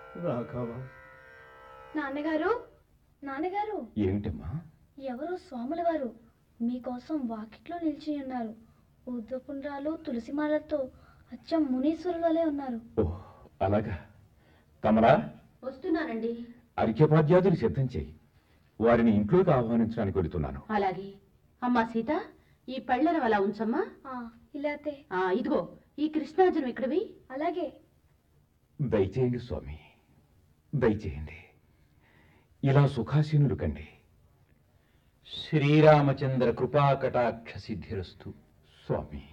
రాఘవ నాన్నగారు నాన్నగారు ఏమిటమ్మా ఎవరో స్వాముల వారు మీకోసం వాకిట్లో నిలిచి ఉన్నారు ఊర్ధ్వపుండ్రాలు తులసిమాలతో అచ్చం మునీశ్వరుల వలె ఉన్నారు ఓ అలాగా కమలా వస్తున్నానండి అర్ఘ్యపాద్యాదులు సిద్ధం చేయి వారిని ఇంట్లోకి ఆహ్వానించడానికి వెళుతున్నాను అలాగే అమ్మా సీత ఈ పళ్ళెరం అలా ఉంచమ్మా ఆ, ఇలాతే ఆ, ఇదిగో ఈ కృష్ణార్జునం ఇక్కడవి అలాగే దయచేయండి స్వామి దయచేయండి ఇలా సుఖాసీనులు కండి శ్రీరామచంద్ర కృపాకటాక్ష సిద్ధిరస్తు స్వామి